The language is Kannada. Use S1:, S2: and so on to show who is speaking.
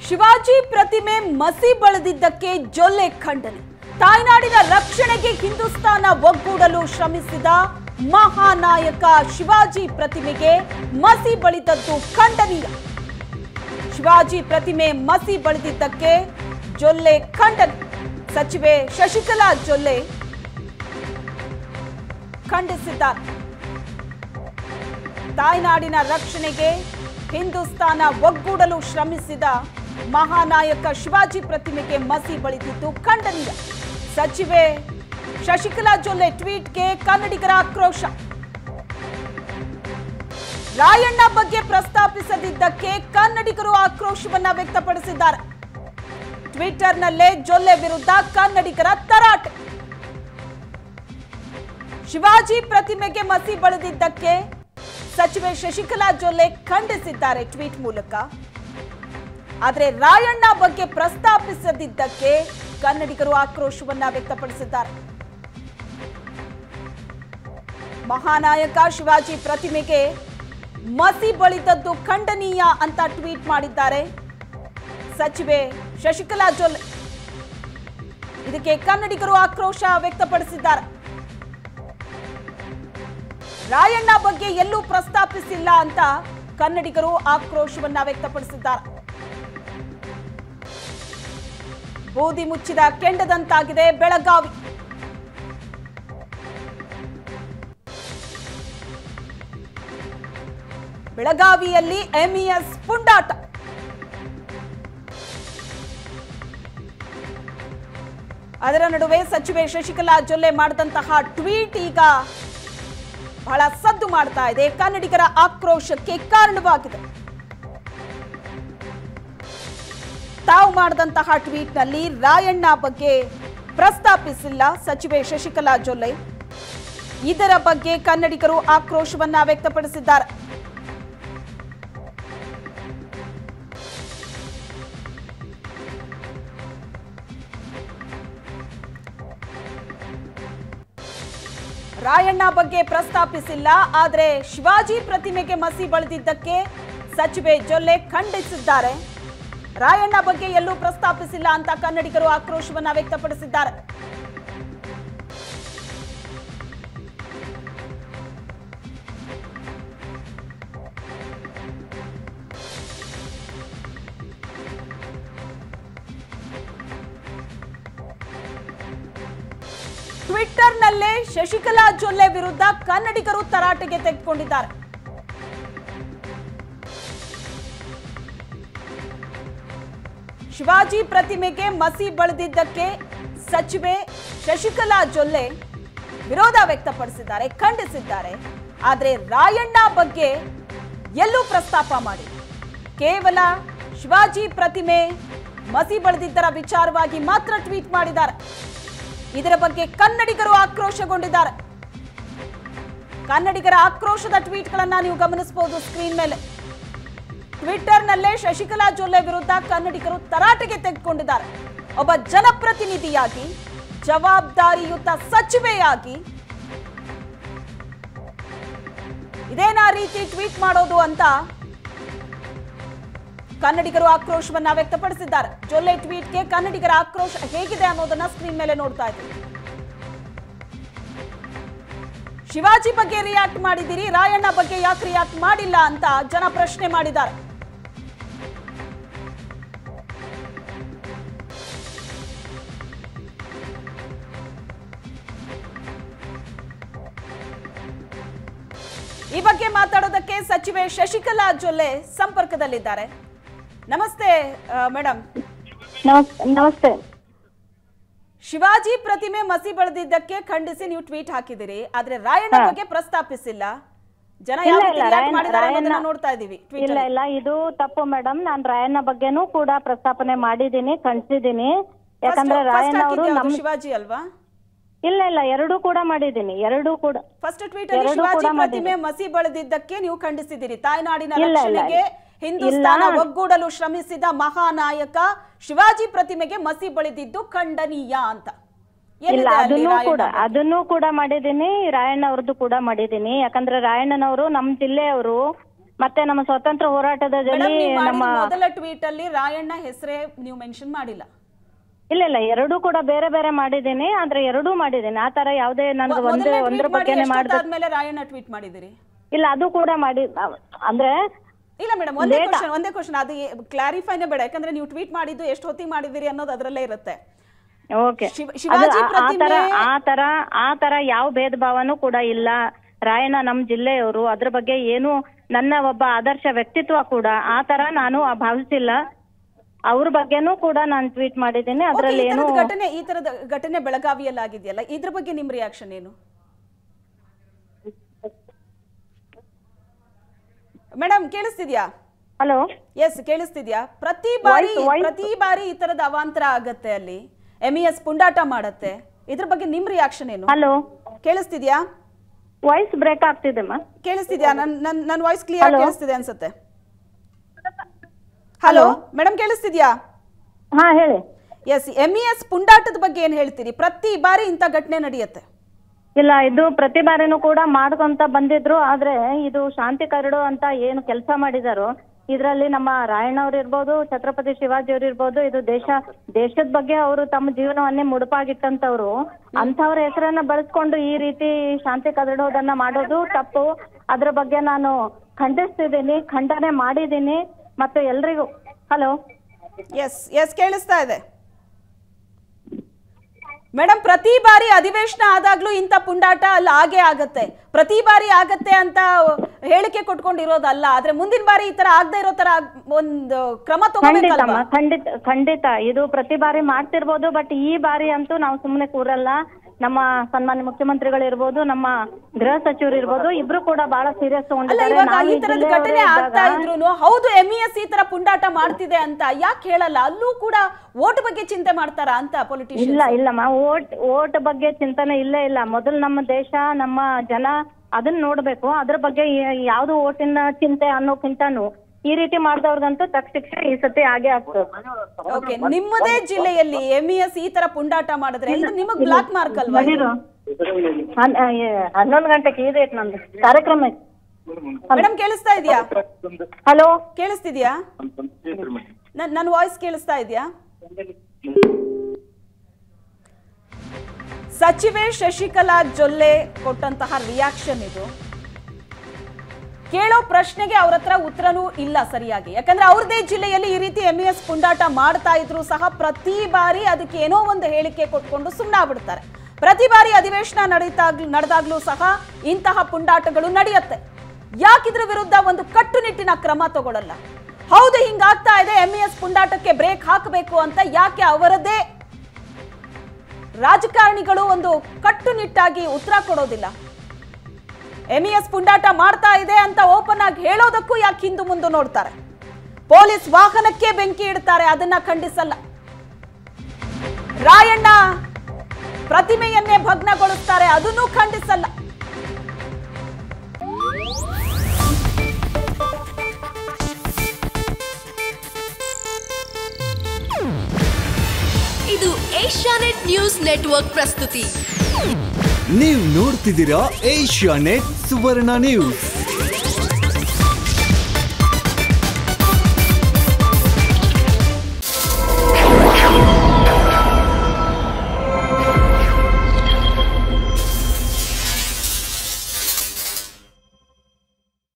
S1: ಶಿವಾಜಿ ಪ್ರತಿಮೆ ಮಸಿ ಬಳಿದಿದ್ದಕ್ಕೆ ಜೊಲ್ಲೆ ಖಂಡನೆ ತಾಯ್ನಾಡಿನ ರಕ್ಷಣೆಗೆ ಹಿಂದೂಸ್ತಾನ ಒಗ್ಗೂಡಲು ಶ್ರಮಿಸಿದ ಮಹಾನಾಯಕ ಶಿವಾಜಿ ಪ್ರತಿಮೆಗೆ ಮಸಿ ಬಳಿದದ್ದು ಖಂಡನೀಯ ಶಿವಾಜಿ ಪ್ರತಿಮೆ ಮಸಿ ಬಳಿದಿದ್ದಕ್ಕೆ ಜೊಲ್ಲೆ ಖಂಡನೆ ಸಚಿವೆ ಶಶಿಕಲಾ ಜೊಲ್ಲೆ ಖಂಡಿಸಿದ್ದಾರೆ ತಾಯ್ನಾಡಿನ ರಕ್ಷಣೆಗೆ ಹಿಂದೂಸ್ತಾನ ಒಗ್ಗೂಡಲು ಶ್ರಮಿಸಿದ ಮಹಾನಾಯಕ ಶಿವಾಜಿ ಪ್ರತಿಮೆಗೆ ಮಸಿ ಬಳಿದಿದ್ದು ಖಂಡನೀಯ ಸಚಿವೆ ಶಶಿಕಲಾ ಜೊಲ್ಲೆ ಟ್ವೀಟ್ಗೆ ಕನ್ನಡಿಗರ ಆಕ್ರೋಶ ರಾಯಣ್ಣ ಬಗ್ಗೆ ಪ್ರಸ್ತಾಪಿಸದಿದ್ದಕ್ಕೆ ಕನ್ನಡಿಗರು ಆಕ್ರೋಶವನ್ನ ವ್ಯಕ್ತಪಡಿಸಿದ್ದಾರೆ ಟ್ವಿಟರ್ನಲ್ಲೇ ಜೊಲ್ಲೆ ವಿರುದ್ಧ ಕನ್ನಡಿಗರ ತರಾಟೆ ಶಿವಾಜಿ ಪ್ರತಿಮೆಗೆ ಮಸಿ ಬಳಿದಿದ್ದಕ್ಕೆ ಸಚಿವೆ ಶಶಿಕಲಾ ಜೊಲ್ಲೆ ಖಂಡಿಸಿದ್ದಾರೆ ಟ್ವೀಟ್ ಮೂಲಕ ಆದರೆ ರಾಯಣ್ಣ ಬಗ್ಗೆ ಪ್ರಸ್ತಾಪಿಸದಿದ್ದಕ್ಕೆ ಕನ್ನಡಿಗರು ಆಕ್ರೋಶವನ್ನ ವ್ಯಕ್ತಪಡಿಸಿದ್ದಾರೆ ಮಹಾನಾಯಕ ಶಿವಾಜಿ ಪ್ರತಿಮೆಗೆ ಮಸಿ ಬಳಿದದ್ದು ಖಂಡನೀಯ ಅಂತ ಟ್ವೀಟ್ ಮಾಡಿದ್ದಾರೆ ಸಚಿವೆ ಶಶಿಕಲಾ ಜೊಲ್ಲೆ ಇದಕ್ಕೆ ಕನ್ನಡಿಗರು ಆಕ್ರೋಶ ವ್ಯಕ್ತಪಡಿಸಿದ್ದಾರೆ ರಾಯಣ್ಣ ಬಗ್ಗೆ ಎಲ್ಲೂ ಪ್ರಸ್ತಾಪಿಸಿಲ್ಲ ಅಂತ ಕನ್ನಡಿಗರು ಆಕ್ರೋಶವನ್ನ ವ್ಯಕ್ತಪಡಿಸಿದ್ದಾರೆ ಬೂದಿ ಮುಚ್ಚಿದ ಕೆಂಡದಂತಾಗಿದೆ ಬೆಳಗಾವಿ ಬೆಳಗಾವಿಯಲ್ಲಿ ಎಂಇಎಸ್ ಪುಂಡಾಟ ಅದರ ನಡುವೆ ಸಚಿವೆ ಶಶಿಕಲಾ ಜೊಲ್ಲೆ ಮಾಡಿದಂತಹ ಟ್ವೀಟ್ ಈಗ ಬಹಳ ಸದ್ದು ಮಾಡ್ತಾ ಇದೆ ಕನ್ನಡಿಗರ ಆಕ್ರೋಶಕ್ಕೆ ಕಾರಣವಾಗಿದೆ ತಾವು ಮಾಡಿದಂತಹ ಟ್ವೀಟ್ನಲ್ಲಿ ರಾಯಣ್ಣ ಬಗ್ಗೆ ಪ್ರಸ್ತಾಪಿಸಿಲ್ಲ ಸಚಿವೆ ಶಶಿಕಲಾ ಜೊಲ್ಲೆ ಇದರ ಬಗ್ಗೆ ಕನ್ನಡಿಗರು ಆಕ್ರೋಶವನ್ನ ವ್ಯಕ್ತಪಡಿಸಿದ್ದಾರೆ ರಾಯಣ್ಣ ಬಗ್ಗೆ ಪ್ರಸ್ತಾಪಿಸಿಲ್ಲ ಆದರೆ ಶಿವಾಜಿ ಪ್ರತಿಮೆಗೆ ಮಸಿ ಬಳಿದಿದ್ದಕ್ಕೆ ಸಚಿವೆ ಜೊಲ್ಲೆ ಖಂಡಿಸಿದ್ದಾರೆ ರಾಯಣ್ಣ ಬಗ್ಗೆ ಎಲ್ಲೂ ಪ್ರಸ್ತಾಪಿಸಿಲ್ಲ ಅಂತ ಕನ್ನಡಿಗರು ಆಕ್ರೋಶವನ್ನ ವ್ಯಕ್ತಪಡಿಸಿದ್ದಾರೆ ಟ್ವಿಟ್ಟರ್ನಲ್ಲೇ ಶಶಿಕಲಾ ಜೊಲ್ಲೆ ವಿರುದ್ಧ ಕನ್ನಡಿಗರು ತರಾಟೆಗೆ ತೆಗೆದುಕೊಂಡಿದ್ದಾರೆ ಶಿವಾಜಿ ಪ್ರತಿಮೆಗೆ ಮಸಿ ಬಳಿದಿದ್ದಕ್ಕೆ ಸಚಿವೆ ಶಶಿಕಲಾ ಜೊಲ್ಲೆ ವಿರೋಧ ವ್ಯಕ್ತಪಡಿಸಿದ್ದಾರೆ ಖಂಡಿಸಿದ್ದಾರೆ ಆದರೆ ರಾಯಣ್ಣ ಬಗ್ಗೆ ಎಲ್ಲೂ ಪ್ರಸ್ತಾಪ ಮಾಡಿ ಕೇವಲ ಶಿವಾಜಿ ಪ್ರತಿಮೆ ಮಸಿ ಬಳಿದಿದ್ದರ ವಿಚಾರವಾಗಿ ಮಾತ್ರ ಟ್ವೀಟ್ ಮಾಡಿದ್ದಾರೆ ಇದರ ಬಗ್ಗೆ ಕನ್ನಡಿಗರು ಆಕ್ರೋಶಗೊಂಡಿದ್ದಾರೆ ಕನ್ನಡಿಗರ ಆಕ್ರೋಶದ ಟ್ವೀಟ್ಗಳನ್ನ ನೀವು ಗಮನಿಸಬಹುದು ಸ್ಕ್ರೀನ್ ಮೇಲೆ ಟ್ವಿಟ್ಟರ್ನಲ್ಲೇ ಶಶಿಕಲಾ ಜೊಲ್ಲೆ ವಿರುದ್ಧ ಕನ್ನಡಿಗರು ತರಾಟೆಗೆ ತೆಗೆದುಕೊಂಡಿದ್ದಾರೆ ಒಬ್ಬ ಜನಪ್ರತಿನಿಧಿಯಾಗಿ ಜವಾಬ್ದಾರಿಯುತ ಸಚಿವೆಯಾಗಿ ಇದೇನಾ ರೀತಿ ಟ್ವೀಟ್ ಮಾಡೋದು ಅಂತ ಕನ್ನಡಿಗರು ಆಕ್ರೋಶವನ್ನ ವ್ಯಕ್ತಪಡಿಸಿದ್ದಾರೆ ಜೊಲ್ಲೆ ಟ್ವೀಟ್ಗೆ ಕನ್ನಡಿಗರ ಆಕ್ರೋಶ ಹೇಗಿದೆ ಅನ್ನೋದನ್ನ ಸ್ಕ್ರೀನ್ ಮೇಲೆ ನೋಡ್ತಾ ಇದ್ದೀವಿ ಶಿವಾಜಿ ಬಗ್ಗೆ ರಿಯಾಕ್ಟ್ ಮಾಡಿದ್ದೀರಿ ರಾಯಣ್ಣ ಬಗ್ಗೆ ಯಾಕೆ ರಿಯಾಕ್ಟ್ ಮಾಡಿಲ್ಲ ಅಂತ ಜನ ಪ್ರಶ್ನೆ ಮಾಡಿದ್ದಾರೆ ಈ ಬಗ್ಗೆ ಮಾತಾಡೋದಕ್ಕೆ ಸಚಿವೆ ಶಶಿಕಲಾ ಜೊಲ್ಲೆ ಸಂಪರ್ಕದಲ್ಲಿದ್ದಾರೆ ನಮಸ್ತೆ ಮೇಡಮ್
S2: ನಮಸ್- ನಮಸ್ತೆ
S1: ಶಿವಾಜಿ ಪ್ರತಿಮೆ ಮಸಿ ಬಳಿದಿದ್ದಕ್ಕೆ ಖಂಡಿಸಿ ನೀವು ಟ್ವೀಟ್ ಹಾಕಿದಿರಿ ಆದ್ರೆ ರಾಯಣ್ಣ
S2: ಹಾ.
S1: ಬಗ್ಗೆ ಪ್ರಸ್ತಾಪಿಸಿಲ್ಲ ಜನ
S2: ಇಲ್ಲ,
S1: ಯಾವ ರೀತಿ
S2: ಇಲ್ಲ,
S1: react
S2: ರಾಯಣ್ಣ-
S1: ಮಾಡಿದ್ದಾರೆ ಅನ್ನೋದನ್ನ
S2: ರಾಯಣ್ಣ-
S1: ನೋಡ್ತಾ ಇದೀವಿ ಟ್ವೀಟ್
S2: ಇಲ್ಲ ಇಲ್ಲ ಇದು ತಪ್ಪು ಮೇಡಮ್ ನಾನ್ ರಾಯಣ್ಣ ಬಗ್ಗೆನೂ ಕೂಡ ಪ್ರಸ್ತಾಪನೆ ಮಾಡಿದ್ದೀನಿ ಖಂಡಿಸಿದ್ದೀನಿ ಯಾಕಂದ್ರೆ ರಾಯಣ್ಣ ಅವರು ನಮ್
S1: ಶಿವಾಜಿ ಅಲ್ವಾ
S2: ಇಲ್ಲ ಇಲ್ಲ ಎರಡೂ ಕೂಡ ಮಾಡಿದ್ದೀನಿ ಎರಡೂ ಕೂಡ
S1: ಫಸ್ಟ್ ಟ್ವೀಟ್ ಅಲ್ಲಿ
S2: ಎರಡೂ
S1: ಶಿವಾಜಿ
S2: ಕೂಡ
S1: ಪ್ರತಿಮೆ ಮಸಿ ಬಳಿದಿದ್ದಕ್ಕೆ ನೀವು ಖಂಡಿಸಿದಿರಿ ತಾಯ್ನಾಡಿನ
S2: ಇಲ್ಲ, ಇಲ್ಲ,
S1: ರಕ್ಷಣೆಗೆ
S2: ಇಲ್ಲ.
S1: ಹಿಂದೂಸ್ತಾನ
S2: ಇಲ್ಲ.
S1: ಒಗ್ಗೂಡಲು ಶ್ರಮಿಸಿದ ಮಹಾನಾಯಕ ಶಿವಾಜಿ ಪ್ರತಿಮೆಗೆ ಮಸಿ ಬಳಿದಿದ್ದು ಖಂಡನೀಯ ಅಂತ
S2: ಇಲ್ಲ
S1: ಎಲ್ಲಿದೆ ಅಲ್ಲಿ
S2: ಅದನ್ನೂ
S1: ರಾಯಣ್ಣ
S2: ಕೂಡ
S1: ಬಗ್ಗೆ?
S2: ಅದನ್ನೂ ಕೂಡ ಮಾಡಿದ್ದೀನಿ ರಾಯಣ್ಣ ಅವ್ರದ್ದು ಕೂಡ ಮಾಡಿದ್ದೀನಿ ಯಾಕಂದ್ರೆ ರಾಯಣ್ಣನವರು ನಮ್ ಜಿಲ್ಲೆಯವರು ಮತ್ತೆ ನಮ್ಮ ಸ್ವಾತಂತ್ರ್ಯ ಹೋರಾಟದಲ್ಲಿ
S1: ಮೇಡಮ್ ನೀವು ಮಾಡಿದ
S2: ನಮ್ಮ
S1: ಮೊದಲ ಟ್ವೀಟ್ ಅಲ್ಲಿ ರಾಯಣ್ಣ ಹೆಸರೇ ನೀವು ಮೆನ್ಷನ್ ಮಾಡಿಲ್ಲ
S2: ಇಲ್ಲ ಇಲ್ಲ ಎರಡೂ ಕೂಡ ಬೇರೆ ಬೇರೆ ಮಾಡಿದ್ದೀನಿ ಆದ್ರೆ ಎರಡೂ ಮಾಡಿದ್ದೀನಿ ಆ ತರ ಯಾವುದೇ ನನ್ಗೆ ಒಂದು
S1: ಮೊದಲನೇ
S2: ಒಂದ್ರ
S1: ಟ್ವೀಟ್ ಮಾಡಿ
S2: ಬಗ್ಗೆನೇ ಮಾಡ್ಬೇಕು
S1: ಎಷ್ಟೊತ್ತಾದ್ಮೇಲೆ ರಾಯಣ್ಣ ಟ್ವೀಟ್ ಮಾಡಿದಿರಿ
S2: ಇಲ್ಲ ಅದು ಕೂಡ ಮಾಡಿ ಅಂದ್ರೆ
S1: ಇಲ್ಲ ಮೇಡಮ್ ಒಂದೇ ಕ್ವಶನ್ ಒಂದೇ ಕ್ವಶನ್ ಅದು ಕ್ಲಾರಿಫೈನೇ ಬೇಡ ಯಾಕಂದ್ರೆ ನೀವು ಟ್ವೀಟ್ ಮಾಡಿದ್ದು ಎಷ್ಟು ಹೊತ್ತಿಗೆ ಮಾಡಿದಿರಿ ಅನ್ನೋದು ಅದರಲ್ಲೇ ಇರುತ್ತೆ
S2: ಓಕೆ
S1: ಶಿವ-
S2: ಅದು
S1: ಶಿವಾಜಿ
S2: ಆ- ಆ ತರ
S1: ಪ್ರತಿಮೆ-
S2: ಆ ತರ ಆ ತರ ಯಾವ ಭೇದ ಭಾವನೂ ಕೂಡ ಇಲ್ಲ ರಾಯಣ್ಣ ನಮ್ ಜಿಲ್ಲೆಯವರು ಅದ್ರ ಬಗ್ಗೆ ಏನು ನನ್ನ ಒಬ್ಬ ಆದರ್ಶ ವ್ಯಕ್ತಿತ್ವ ಕೂಡ ಆ ತರ ನಾನು ಭಾವಿಸಿಲ್ಲ ಅವ್ರ ಬಗ್ಗೆನೂ ಕೂಡ ನಾನು ಟ್ವೀಟ್ ಮಾಡಿದ್ದೀನಿ
S1: Okay,
S2: ಅದ್ರಲ್ಲಿ
S1: ಈ
S2: ಏನು
S1: ತರದ ಘಟನೆ ಈ ತರದ ಘಟನೆ ಬೆಳಗಾವಿಯಲ್ಲಿ ಆಗಿದೆಯಲ್ಲ ಇದ್ರ ಬಗ್ಗೆ ನಿಮ್ ರಿಯಾಕ್ಷನ್ ಏನು ಮೇಡಮ್ ಕೇಳಿಸ್ತಿದ್ಯಾ
S2: ಹಲೋ
S1: ಎಸ್ ಕೇಳಿಸ್ತಿದ್ಯಾ ಪ್ರತಿ ಬಾರಿ
S2: Voice- voice-
S1: ಪ್ರತಿ ಬಾರಿ ಈ ತರದ ಅವಾಂತರ ಆಗತ್ತೆ ಅಲ್ಲಿ ಎಂ ಎಸ್ ಪುಂಡಾಟ ಮಾಡತ್ತೆ ಇದ್ರ ಬಗ್ಗೆ ನಿಮ್ ರಿಯಾಕ್ಷನ್ ಏನು
S2: ಹಲೋ
S1: ಕೇಳಿಸ್ತಿದ್ಯಾ
S2: ವಾಯ್ಸ್ ಬ್ರೇಕ್ ಆಗ್ತಿದೆಮ್ಮ
S1: ಕೇಳಿಸ್ತಿದ್ಯಾ ನನ್ ನನ್ ನನ್ನ ವಾಯ್ಸ್ ಕ್ಲಿಯರ್
S2: Hello?
S1: ಕೇಳಿಸ್ತಿದೆ ಅನ್ಸುತ್ತೆ ಹಲೋ ಮೇಡಮ್ ಕೇಳಿಸ್ತಿದ್ಯಾ
S2: ಹಾ ಹೇಳಿ
S1: ಎಸ್ ಎಂ ಎಸ್ ಪುಂಡಾಟದ ಬಗ್ಗೆ ಏನ್ ಹೇಳ್ತೀರಿ ಪ್ರತಿ ಬಾರಿ ಇಂಥ ಘಟನೆ ನಡೆಯುತ್ತೆ
S2: ಇಲ್ಲ ಇದು ಪ್ರತಿ ಬಾರಿನೂ ಕೂಡ ಮಾಡ್ಕೊಂತ ಬಂದಿದ್ರು ಆದ್ರೆ ಇದು ಶಾಂತಿ ಕರಡು ಅಂತ ಏನು ಕೆಲಸ ಮಾಡಿದಾರೋ ಇದರಲ್ಲಿ ನಮ್ಮ ರಾಯಣ್ಣವ್ರು ಇರ್ಬೋದು ಛತ್ರಪತಿ ಶಿವಾಜಿ ಅವ್ರು ಇರ್ಬೋದು ಇದು ದೇಶ ದೇಶದ ಬಗ್ಗೆ ಅವರು ತಮ್ಮ ಜೀವನವನ್ನೇ ಮುಡುಪಾಗಿಟ್ಟಂತವ್ರು ಅಂಥವ್ರ ಹೆಸರನ್ನ ಬಳಸ್ಕೊಂಡು ಈ ರೀತಿ ಶಾಂತಿ ಕದಡೋದನ್ನ ಮಾಡೋದು ತಪ್ಪು ಅದ್ರ ಬಗ್ಗೆ ನಾನು ಖಂಡಿಸ್ತಿದ್ದೀನಿ ಖಂಡನೆ ಮಾಡಿದ್ದೀನಿ ಮತ್ತು ಎಲ್ರಿಗೂ ಹಲೋ
S1: ಎಸ್ ಎಸ್ ಕೇಳಿಸ್ತಾ ಇದೆ ಮೇಡಮ್ ಪ್ರತಿ ಬಾರಿ ಅಧಿವೇಶನ ಆದಾಗ್ಲೂ ಇಂಥ ಪುಂಡಾಟ ಅಲ್ಲಿ ಆಗೇ ಆಗತ್ತೆ ಪ್ರತಿ ಬಾರಿ ಆಗತ್ತೆ ಅಂತ ಹೇಳಿಕೆ ಕೊಟ್ಕೊಂಡಿರೋದಲ್ಲ ಆದ್ರೆ ಮುಂದಿನ ಬಾರಿ ಈ ತರ ಆಗದೆ ಇರೋ ತರ ಒಂದು ಕ್ರಮ
S2: ಖಂಡಿತಮ್ಮ
S1: ತಗೋಬೇಕಲ್ವಾ
S2: ಖಂಡಿತ ಖಂಡಿತ ಇದು ಪ್ರತಿ ಬಾರಿ ಮಾಡ್ತಿರ್ಬೋದು ಬಟ್ ಈ ಬಾರಿ ಅಂತೂ ನಾವು ಸುಮ್ಮನೆ ಕೂರಲ್ಲ ನಮ್ಮ ಸನ್ಮಾನ್ಯ ಮುಖ್ಯಮಂತ್ರಿಗಳು ಇರ್ಬೋದು ನಮ್ಮ ಗೃಹ ಸಚಿವರು ಇರ್ಬೋದು ಇಬ್ರು ಕೂಡ ಬಹಳ ಸೀರಿಯಸ್
S1: ಅಲ್ಲ
S2: ತಗೊಂಡಿದ್ದಾರೆ
S1: ಇವಾಗ
S2: ನಾವು
S1: ಈ
S2: ಈ
S1: ತರದ
S2: ಜಿಲ್ಲೆಯವರೇ
S1: ಘಟನೆ ಆಗ್ತಾ
S2: ಇದ್ದಾಗ-
S1: ಇದ್ರು ಹೌದು ಎಂ ಎಸ್ ಈ ತರ ಪುಂಡಾಟ ಮಾಡ್ತಿದೆ ಅಂತ ಯಾಕೆ ಹೇಳಲ್ಲ ಅಲ್ಲೂ ಕೂಡ ಓಟ್ ಬಗ್ಗೆ ಚಿಂತೆ ಮಾಡ್ತಾರಾ ಅಂತ ಪೊಲಿಟಿಷಿಯನ್
S2: ಇಲ್ಲ ಇಲ್ಲಮ್ಮ ಓಟ್ ಓಟ್ ಬಗ್ಗೆ ಚಿಂತನೆ ಇಲ್ಲೇ ಇಲ್ಲ ಮೊದಲು ನಮ್ಮ ದೇಶ ನಮ್ಮ ಜನ ಅದನ್ನ ನೋಡ್ಬೇಕು ಅದ್ರ ಬಗ್ಗೆ ಯ- ಯಾವ್ದು ಓಟಿನ ಚಿಂತೆ ಅನ್ನೋಕ್ಕಿಂತನೂ ಈ ರೀತಿ ಮಾಡಿದವ್ರಿಗಂತೂ ತಕ್ಕ ಶಿಕ್ಷೆ ಈ ಸತಿ ಆಗೇ ಆಗ್ತದೆ
S1: ಓಕೆ ನಿಮ್ಮದೇ ಜಿಲ್ಲೆಯಲ್ಲಿ ಎಂ ಎಸ್ ಈ ತರ ಪುಂಡಾಟ ಮಾಡಿದ್ರೆ ಇದು ನಿಮಗ್ ಬ್ಲಾಕ್ ಮಾರ್ಕ್ ಅಲ್ವಾ ಇದು?
S2: ಹನ್- ಆ, ಏ, ಹನ್ನೊಂದು ಗಂಟೆಗೆ ಇದೆ ಐತೆ ನಮ್ದು ಕಾರ್ಯಕ್ರಮ ಐತೆ
S1: ಮೇಡಮ್ ಕೇಳಿಸ್ತಾ ಇದೆಯಾ
S2: ಹಲೋ
S1: ಕೇಳಿಸ್ತಿದ್ಯಾ ನನ್- ನನ್ನ ವಾಯ್ಸ್ ಕೇಳಿಸ್ತಾ ಇದೆಯಾ ಸಚಿವೆ ಶಶಿಕಲಾ ಜೊಲ್ಲೆ ಕೊಟ್ಟಂತಹ ರಿಯಾಕ್ಷನ್ ಇದು ಕೇಳೋ ಪ್ರಶ್ನೆಗೆ ಅವ್ರ ಹತ್ರ ಉತ್ತರನೂ ಇಲ್ಲ ಸರಿಯಾಗಿ ಯಾಕಂದ್ರೆ ಅವ್ರದೇ ಜಿಲ್ಲೆಯಲ್ಲಿ ಈ ರೀತಿ ಎಂ ಎಸ್ ಪುಂಡಾಟ ಮಾಡ್ತಾ ಇದ್ರು ಸಹ ಪ್ರತಿ ಬಾರಿ ಅದಕ್ಕೆ ಏನೋ ಒಂದು ಹೇಳಿಕೆ ಕೊಟ್ಕೊಂಡು ಸುಮ್ಮನಾಗ್ಬಿಡ್ತಾರೆ ಪ್ರತಿ ಬಾರಿ ಅಧಿವೇಶನ ನಡೀತಾಗ್ ನಡೆದಾಗ್ಲೂ ಸಹ ಇಂತಹ ಪುಂಡಾಟಗಳು ನಡೆಯುತ್ತೆ ಯಾಕಿದ್ರ ವಿರುದ್ಧ ಒಂದು ಕಟ್ಟುನಿಟ್ಟಿನ ಕ್ರಮ ತಗೊಳ್ಳಲ್ಲ ಹೌದು ಹಿಂಗಾಗ್ತಾ ಇದೆ ಎಂ ಎಸ್ ಪುಂಡಾಟಕ್ಕೆ ಬ್ರೇಕ್ ಹಾಕಬೇಕು ಅಂತ ಯಾಕೆ ಅವರದೇ ರಾಜಕಾರಣಿಗಳು ಒಂದು ಕಟ್ಟುನಿಟ್ಟಾಗಿ ಉತ್ತರ ಕೊಡೋದಿಲ್ಲ ಎಂಇಎಸ್ ಪುಂಡಾಟ ಮಾಡ್ತಾ ಇದೆ ಅಂತ ಓಪನ್ ಆಗಿ ಹೇಳೋದಕ್ಕೂ ಯಾಕೆ ಹಿಂದು ಮುಂದೆ ನೋಡ್ತಾರೆ ಪೊಲೀಸ್ ವಾಹನಕ್ಕೆ ಬೆಂಕಿ ಇಡ್ತಾರೆ ಅದನ್ನ ಖಂಡಿಸಲ್ಲ ರಾಯಣ್ಣ ಪ್ರತಿಮೆಯನ್ನೇ ಭಗ್ನಗೊಳಿಸ್ತಾರೆ ಅದನ್ನೂ ಖಂಡಿಸಲ್ಲ
S3: ಇದು ಏಷ್ಯಾನೆಟ್ ನ್ಯೂಸ್ ನೆಟ್ವರ್ಕ್ ಪ್ರಸ್ತುತಿ
S4: ನೀವು ನೋಡ್ತಿದ್ದೀರಾ ಏಷ್ಯಾ ನೆಟ್ ಸುವರ್ಣ ನ್ಯೂಸ್